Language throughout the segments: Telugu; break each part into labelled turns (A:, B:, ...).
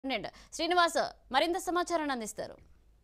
A: కరెస్పాండెంట్ శ్రీనివాస్ మరింత సమాచారాన్ని అందిస్తారు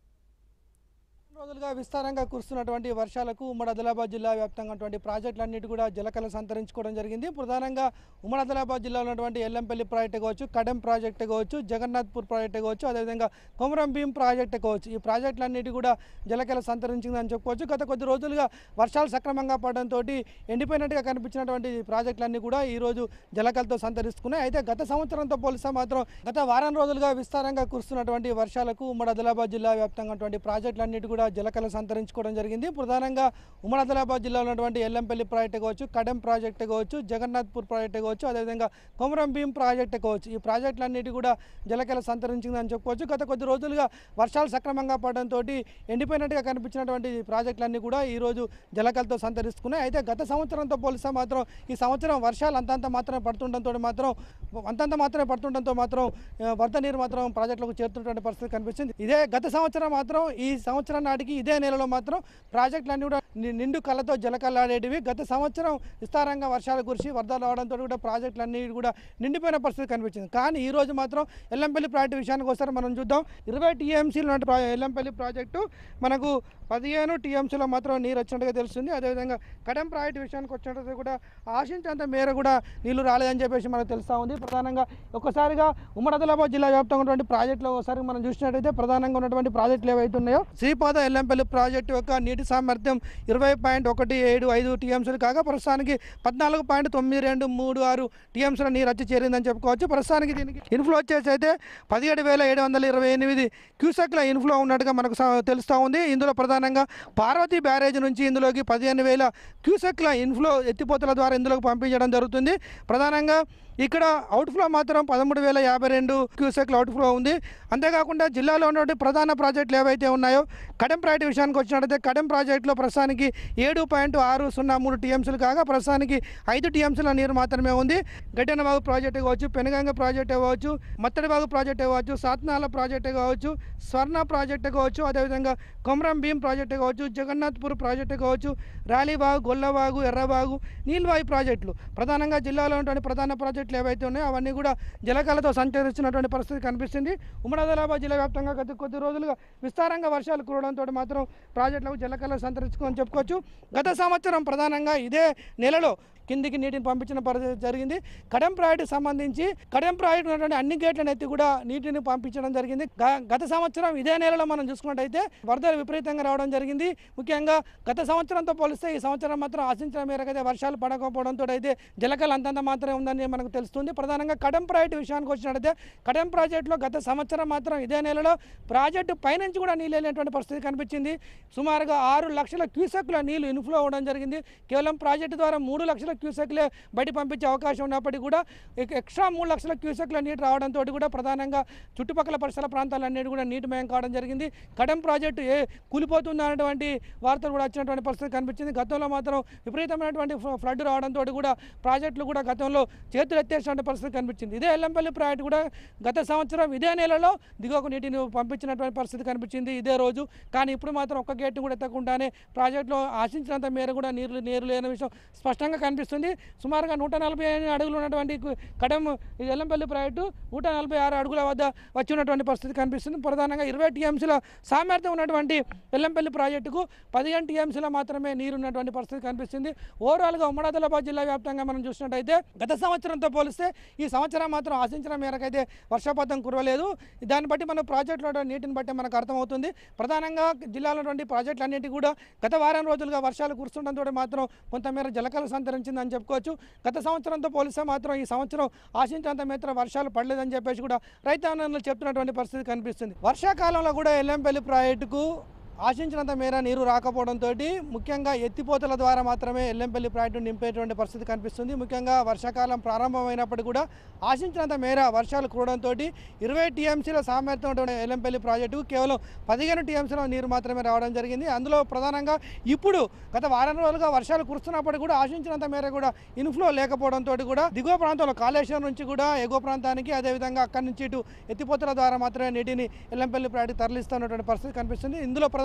B: రోజులుగా విస్తారంగా కురుస్తున్నటువంటి వర్షాలకు ఉమ్మడి ఆదిలాబాద్ జిల్లా వ్యాప్తంగా ఉన్నటువంటి ప్రాజెక్టులన్నిటి కూడా జలకళ సంతరించుకోవడం జరిగింది ప్రధానంగా ఉమ్మడి ఆదిలాబాద్ జిల్లాలో ఉన్నటువంటి ఎల్లంపల్లి ప్రాజెక్టు కావచ్చు కడెం ప్రాజెక్టు కావచ్చు జగన్నాథ్పూర్ ప్రాజెక్టు కావచ్చు అదేవిధంగా కొమరం భీం ప్రాజెక్టు కావచ్చు ఈ ప్రాజెక్టులన్నిటి కూడా జలకళ సంతరించిందని చెప్పుకోవచ్చు గత కొద్ది రోజులుగా వర్షాలు సక్రమంగా పడడంతో ఎండిపోయినట్టుగా కనిపించినటువంటి ఈ ప్రాజెక్టులన్నీ కూడా ఈ రోజు జలకలతో సంతరిస్తున్నాయి అయితే గత సంవత్సరంతో పోలిస్తే మాత్రం గత వారం రోజులుగా విస్తారంగా కురుస్తున్నటువంటి వర్షాలకు ఉమ్మడి ఆదిలాబాద్ జిల్లా వ్యాప్తంగా ఉన్నటువంటి ప్రాజెక్టులన్నిటి కూడా జలకళ సంతరించుకోవడం జరిగింది ప్రధానంగా ఉమ్మడి ఆదిలాబాద్ జిల్లాలో ఉన్నటువంటి ఎల్లంపల్లి ప్రాజెక్టు కావచ్చు కడెం ప్రాజెక్టు కావచ్చు జగన్నాథ్పూర్ ప్రాజెక్టు కావచ్చు అదేవిధంగా కొమరం భీం ప్రాజెక్టు కావచ్చు ఈ ప్రాజెక్టులన్నిటి కూడా జలకళ సంతరించిందని చెప్పుకోవచ్చు గత కొద్ది రోజులుగా వర్షాలు సక్రమంగా పడడంతో ఎండిపోయినట్టుగా కనిపించినటువంటి ఈ ప్రాజెక్టులన్నీ కూడా ఈ రోజు జలకలతో సంతరిస్తున్నాయి అయితే గత సంవత్సరంతో పోలిస్తే మాత్రం ఈ సంవత్సరం వర్షాలు అంతంత మాత్రమే పడుతుండటంతో మాత్రం అంతంత మాత్రమే పడుతుండటంతో మాత్రం ఆ, వరద నీరు మాత్రం ప్రాజెక్టులకు చేరుతున్నటువంటి పరిస్థితి కనిపిస్తుంది ఇదే గత సంవత్సరం మాత్రం ఈ సంవత్సరం నాటికి ఇదే నెలలో మాత్రం ప్రాజెక్టులన్నీ కూడా ని- నిండు కళ్ళతో జలకల్లాడేటివి గత సంవత్సరం విస్తారంగా వర్షాలు కురిసి వరదలు రావడంతో కూడా ప్రాజెక్టులన్నీ కూడా నిండిపోయిన పరిస్థితి కనిపించింది కానీ ఈ రోజు మాత్రం ఎల్లంపల్లి ప్రాజెక్టు విషయానికి వస్తారు మనం చూద్దాం ఇరవై టీఎంసీలు ఉన్న ప్రా- ఎల్లంపల్లి ప్రాజెక్టు మనకు పదిహేను టీఎంసీలో మాత్రం నీరు వచ్చినట్టుగా తెలుస్తుంది అదేవిధంగా కడెం ప్రాజెక్టు విషయానికి వచ్చినట్టు కూడా ఆశించేంత మేర కూడా నీళ్లు రాలేదని చెప్పేసి మనకు తెలుస్తూ ఉంది ప్రధానంగా ఒక్కసారిగా ఉమ్మడి ఆదిలాబాద్ జిల్లా వ్యాప్తంగా ఉన్నటువంటి ప్రాజెక్టులో ఒకసారి మనం చూసినట్టయితే ప్రధానంగా ఉన్నటువంటి ప్రాజెక్టులు ఏవైతే ఉన్నాయో శ్రీపాద ఎల్లంపల్లి ప్రాజెక్టు యొక్క నీటి సామర్థ్యం ఇరవై పాయింట్ ఒకటి ఏడు ఐదు టీఎంసీలు కాగా ప్రస్తుతానికి పద్నాలుగు పాయింట్ తొమ్మిది రెండు మూడు ఆరు టీఎంసీల నీరు వచ్చి చేరిందని చెప్పుకోవచ్చు ప్రస్తుతానికి దీనికి ఇన్ఫ్లో వచ్చేసి అయితే పదిహేడు వేల ఏడు వందల ఇరవై ఎనిమిది క్యూసెక్ల ఇన్ఫ్లో ఉన్నట్టుగా మనకు స- తెలుస్తూ ఉంది ఇందులో ప్రధానంగా పార్వతీ బ్యారేజ్ నుంచి ఇందులోకి పదిహేను వేల క్యూసెక్ల ఇన్ఫ్లో ఎత్తిపోతల ద్వారా ఇందులోకి పంపించడం జరుగుతుంది ప్రధానంగా ఇక్కడ అవుట్ఫ్లో మాత్రం పదమూడు వేల యాభై రెండు క్యూసెక్ల అవుట్ఫ్లో ఉంది అంతేకాకుండా జిల్లాలో ఉన్నటువంటి ప్రధాన ప్రాజెక్టులు ఏవైతే ఉన్నాయో కడెం ప్రాజెక్టు విషయానికి వచ్చినట్టయితే కడెం ప్రాజెక్టులో ప్రస్తుతానికి ఏడు పాయింట్ ఆరు సున్నా మూడు టీఎంసీలు కాగా ప్రస్తుతానికి ఐదు టీఎంసీల నీరు మాత్రమే ఉంది గడ్డెనబాగు ప్రాజెక్టు కావచ్చు పెనుగంగ ప్రాజెక్టు కావచ్చు మత్తడిబాగు ప్రాజెక్టు కావచ్చు సాత్నాల ప్రాజెక్టు కావచ్చు స్వర్ణ ప్రాజెక్టు కావచ్చు అదేవిధంగా కొమరం భీం ప్రాజెక్టు కావచ్చు జగన్నాథ్పూర్ ప్రాజెక్టు కావచ్చు రాలీబాగు గొల్లబాగు ఎర్రబాగు నీల్వాయి ప్రాజెక్టులు ప్రధానంగా జిల్లాలో ఉన్నటువంటి ప్రధాన ప్రాజెక్టులు ఏవైతే ఉన్నాయో అవన్నీ కూడా జలకాలతో సంచరిస్తున్నటువంటి పరిస్థితి కనిపిస్తుంది ఉమ్మడి ఆదిలాబాద్ జిల్లా వ్యాప్తంగా గత కొద్ది రోజులుగా విస్తారంగా వర్షాలు కురవడంతో మాత్రం ప్రాజెక్టులకు జలకాల సంతరించుకోని చెప్పుకోవచ్చు గత సంవత్సరం ప్రధానంగా ఇదే నెలలో కిందికి నీటిని పంపించిన పరిస్థితి జరిగింది కడెం ప్రాజెక్టుకు సంబంధించి కడెం ప్రాజెక్టు ఉన్నటువంటి అన్ని గేట్లను ఎత్తి కూడా నీటిని పంపించడం జరిగింది గ- గత సంవత్సరం ఇదే నెలలో మనం చూసుకున్నట్టయితే వరదలు విపరీతంగా రావడం జరిగింది ముఖ్యంగా గత సంవత్సరంతో పోలిస్తే ఈ సంవత్సరం మాత్రం ఆశించిన మేరకు అయితే వర్షాలు పడకపోవడంతో అయితే జలకలు అంతంత మాత్రమే ఉందని మనకు తెలుస్తుంది ప్రధానంగా కడెం ప్రాజెక్టు విషయానికి వచ్చినట్టయితే కడెం ప్రాజెక్టులో గత సంవత్సరం మాత్రం ఇదే నెలలో ప్రాజెక్టు పైనుంచి కూడా నీళ్ళు వెళ్ళినటువంటి పరిస్థితి కనిపించింది సుమారుగా ఆరు లక్షల క్యూసెక్ల నీళ్లు ఇన్ఫ్లో అవ్వడం జరిగింది కేవలం ప్రాజెక్టు ద్వారా మూడు లక్షల క్యూసెక్లే బయట పంపించే అవకాశం ఉన్నప్పటికీ కూడా ఇక ఎక్స్ట్రా మూడు లక్షల క్యూసెక్ల నీరు రావడంతో కూడా ప్రధానంగా చుట్టుపక్కల పరిసర ప్రాంతాలన్నిటి కూడా నీటిమయం కావడం జరిగింది కడెం ప్రాజెక్టు ఏ కూలిపోతుంది అనేటువంటి వార్తలు కూడా వచ్చినటువంటి పరిస్థితి కనిపించింది గతంలో మాత్రం విపరీతమైనటువంటి ఫ్ల- ఫ్లడ్ రావడంతో కూడా ప్రాజెక్టులు కూడా గతంలో చేతులు ఎత్తేసినటువంటి పరిస్థితి కనిపించింది ఇదే ఎల్లంపల్లి ప్రాజెక్టు కూడా గత సంవత్సరం ఇదే నెలలో దిగువకు నీటిని పంపించినటువంటి పరిస్థితి కనిపించింది ఇదే రోజు కానీ ఇప్పుడు మాత్రం ఒక్క గేట్ను కూడా ఎత్తకుండానే ప్రాజెక్టులో ఆశించినంత మేర కూడా నీరు నీరు లేని విషయం స్పష్టంగా కనిపిస్తుంది సుమారుగా నూట నలభై ఐదు అడుగులు ఉన్నటువంటి కు- కడెం ఈ ఎల్లంపల్లి ప్రాజెక్టు నూట నలభై ఆరు అడుగుల వద్ద వచ్చి ఉన్నటువంటి పరిస్థితి కనిపిస్తుంది ప్రధానంగా ఇరవై టీఎంసీల సామర్థ్యం ఉన్నటువంటి ఎల్లంపల్లి ప్రాజెక్టుకు పదిహేను టీఎంసీల మాత్రమే నీరు ఉన్నటువంటి పరిస్థితి కనిపిస్తుంది ఓవరాల్గా ఉమ్మడి ఆదిలాబాద్ జిల్లా వ్యాప్తంగా మనం చూసినట్టయితే గత సంవత్సరంతో పోలిస్తే ఈ సంవత్సరం మాత్రం ఆశించిన మేరకైతే వర్షపాతం కురవలేదు దాన్ని బట్టి మన ప్రాజెక్టులో నీటిని బట్టి మనకు అర్థమవుతుంది ప్రధానంగా జిల్లాలో ఉన్నటువంటి ప్రాజెక్టులన్నిటి కూడా గత వారం రోజులుగా వర్షాలు కురుస్తుండటంతో మాత్రం కొంతమేర జలకళ సంతరించిందని చెప్పుకోవచ్చు గత సంవత్సరంతో పోలిస్తే మాత్రం ఈ సంవత్సరం ఆశించినంత మేర వర్షాలు పడలేదని చెప్పేసి కూడా రైతాంగంలో చెప్తున్నటువంటి పరిస్థితి కనిపిస్తుంది వర్షాకాలంలో కూడా ఎల్లంపల్లి ప్రాజెక్టుకు ఆశించినంత మేర నీరు రాకపోవడంతో ముఖ్యంగా ఎత్తిపోతల ద్వారా మాత్రమే ఎల్లంపల్లి ప్రాజెక్టు నింపేటువంటి పరిస్థితి కనిపిస్తుంది ముఖ్యంగా వర్షాకాలం ప్రారంభమైనప్పటికీ కూడా ఆశించినంత మేర వర్షాలు కూడడంతో ఇరవై టీఎంసీల సామర్థ్యం ఉన్నటువంటి ఎల్లంపల్లి ప్రాజెక్టు కేవలం పదిహేను టీఎంసీల నీరు మాత్రమే రావడం జరిగింది అందులో ప్రధానంగా ఇప్పుడు గత వారం రోజులుగా వర్షాలు కురుస్తున్నప్పటికీ కూడా ఆశించినంత మేర కూడా ఇన్ఫ్లో లేకపోవడంతో కూడా దిగువ ప్రాంతంలో కాళేశ్వరం నుంచి కూడా ఎగువ ప్రాంతానికి అదేవిధంగా అక్కడి నుంచి ఇటు ఎత్తిపోతల ద్వారా మాత్రమే నీటిని ఎల్లంపల్లి ప్రాజెక్టు తరలిస్తున్నటువంటి పరిస్థితి కనిపిస్తుంది ఇందులో ప్రధాన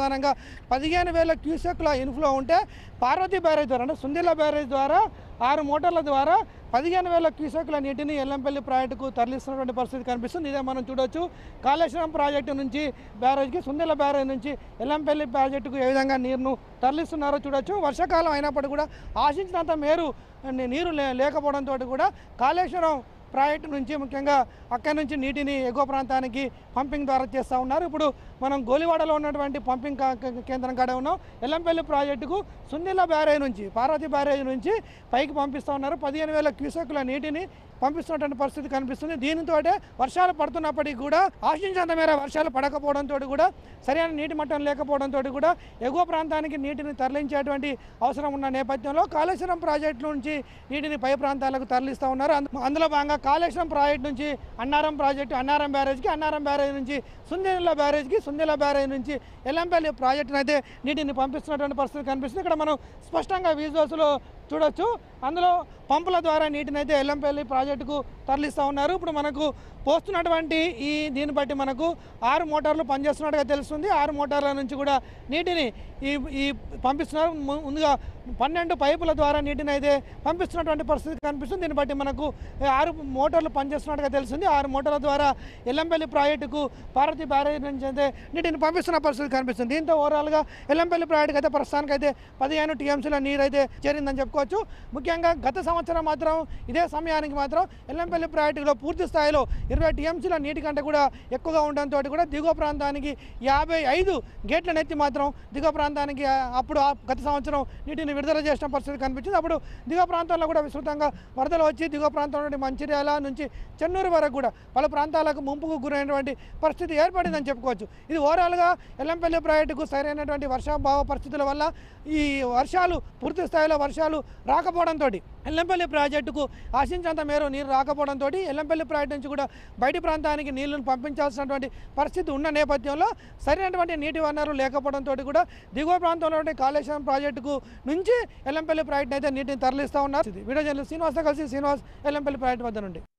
B: ప్రధానంగా పదిహేను వేల క్యూసెక్ల ఇన్ఫ్లో ఉంటే పార్వతీ బ్యారేజ్ ద్వారా అంటే సుందిల్ల బ్యారేజ్ ద్వారా ఆరు మోటార్ల ద్వారా పదిహేను వేల క్యూసెక్ల నీటిని ఎల్లంపల్లి ప్రాజెక్టుకు తరలిస్తున్నటువంటి పరిస్థితి కనిపిస్తుంది ఇదే మనం చూడొచ్చు కాళేశ్వరం ప్రాజెక్టు నుంచి బ్యారేజ్కి సుందిల్ల బ్యారేజ్ నుంచి ఎల్లంపల్లి ప్రాజెక్టుకు ఏ విధంగా నీరును తరలిస్తున్నారో చూడొచ్చు వర్షాకాలం అయినప్పటికీ కూడా ఆశించినంత మేరు ని- నీరు లే- లేకపోవడంతో కూడా కాళేశ్వరం ప్రాజెక్టు నుంచి ముఖ్యంగా అక్కడి నుంచి నీటిని ఎగువ ప్రాంతానికి పంపింగ్ ద్వారా చేస్తూ ఉన్నారు ఇప్పుడు మనం గోలివాడలో ఉన్నటువంటి పంపింగ్ కా- కా- కేంద్రం కాడ ఉన్నాం ఎల్లంపల్లి ప్రాజెక్టుకు సుందిల్ల బ్యారేజ్ నుంచి పార్వతి బ్యారేజ్ నుంచి పైకి పంపిస్తూ ఉన్నారు పదిహేను వేల క్యూసెక్ల నీటిని పంపిస్తున్నటువంటి పరిస్థితి కనిపిస్తుంది దీనితో వర్షాలు పడుతున్నప్పటికీ కూడా ఆశించినంత మేర వర్షాలు పడకపోవడంతో కూడా సరైన నీటి మట్టం లేకపోవడంతో కూడా ఎగువ ప్రాంతానికి నీటిని తరలించేటువంటి అవసరం ఉన్న నేపథ్యంలో కాళేశ్వరం ప్రాజెక్టు నుంచి నీటిని పై ప్రాంతాలకు తరలిస్తూ ఉన్నారు అందు- అందులో భాగంగా కాళేశ్వరం ప్రాజెక్టు నుంచి అన్నారం ప్రాజెక్టు అన్నారం బ్యారేజ్కి అన్నారం బ్యారేజ్ నుంచి సుందిల్ల బ్యారేజ్కి సుందిల్ల బ్యారేజ్ నుంచి ఎల్లంపల్లి ప్రాజెక్టును అయితే నీటిని పంపిస్తున్నటువంటి పరిస్థితి కనిపిస్తుంది ఇక్కడ మనం స్పష్టంగా విజువల్స్లో చూడొచ్చు అందులో పంపుల ద్వారా నీటిని అయితే ఎల్లంపల్లి ప్రాజెక్టుకు తరలిస్తూ ఉన్నారు ఇప్పుడు మనకు పోస్తున్నటువంటి ఈ దీన్ని బట్టి మనకు ఆరు మోటార్లు పనిచేస్తున్నట్టుగా తెలుస్తుంది ఆరు మోటార్ల నుంచి కూడా నీటిని ఈ ఈ పంపిస్తున్నారు ము- ముందుగా పన్నెండు పైపుల ద్వారా నీటిని అయితే పంపిస్తున్నటువంటి పరిస్థితి కనిపిస్తుంది దీన్ని బట్టి మనకు ఈ ఆరు మోటార్లు పనిచేస్తున్నట్టుగా తెలుస్తుంది ఆరు మోటార్ల ద్వారా ఎల్లంపల్లి ప్రాజెక్టుకు పార్వతీ బ్యారేజ్ నుంచి అయితే నీటిని పంపిస్తున్న పరిస్థితి కనిపిస్తుంది దీంతో ఓవరాల్గా ఎల్లంపల్లి ప్రాజెక్టుకి అయితే ప్రస్తుతానికి అయితే పదిహేను టీఎంసీల నీరు అయితే చేరిందని చెప్పుకోవచ్చు ముఖ్యంగా గత సంవత్సరం మాత్రం ఇదే సమయానికి మాత్రం ఎల్లంపల్లి ప్రాజెక్టులో పూర్తి స్థాయిలో ఇరవై టీఎంసీల నీటి కంటే కూడా ఎక్కువగా ఉండడంతో కూడా దిగువ ప్రాంతానికి యాభై ఐదు గేట్ల నెత్తి మాత్రం దిగువ ప్రాంతానికి ఆ, అప్పుడు ఆ గత సంవత్సరం నీటిని విడుదల చేసిన పరిస్థితి కనిపించింది అప్పుడు దిగువ ప్రాంతాల్లో కూడా విస్తృతంగా వరదలు వచ్చి దిగువ ప్రాంతంలో నుండి మంచిర్యాల నుంచి చెన్నూరు వరకు కూడా పలు ప్రాంతాలకు ముంపుకు గురైనటువంటి పరిస్థితి ఏర్పడిందని చెప్పుకోవచ్చు ఇది ఓవరాల్గా ఎల్లంపల్లి ప్రాజెక్టుకు సరైనటువంటి వర్షాభావ పరిస్థితుల వల్ల ఈ వర్షాలు పూర్తి స్థాయిలో వర్షాలు రాకపోవడంతో ఎల్లంపల్లి ప్రాజెక్టుకు ఆశించినంత మేర నీరు రాకపోవడంతో ఎల్లంపల్లి ప్రాజెక్టు నుంచి కూడా బయటి ప్రాంతానికి నీళ్లను పంపించాల్సినటువంటి పరిస్థితి ఉన్న నేపథ్యంలో సరైనటువంటి నీటి వనరులు లేకపోవడంతో కూడా దిగువ ప్రాంతంలో ఉండే కాళేశ్వరం ప్రాజెక్టుకు నుంచి ఎల్లంపల్లి ప్రాజెక్టు అయితే నీటిని తరలిస్తూ ఉన్నారు వీడియో జర్నలిస్ట్ శ్రీనివాస్తో కలిసి శ్రీనివాస్ ఎల్లంపల్లి ప్రాజెక్టు వద్ద నుండి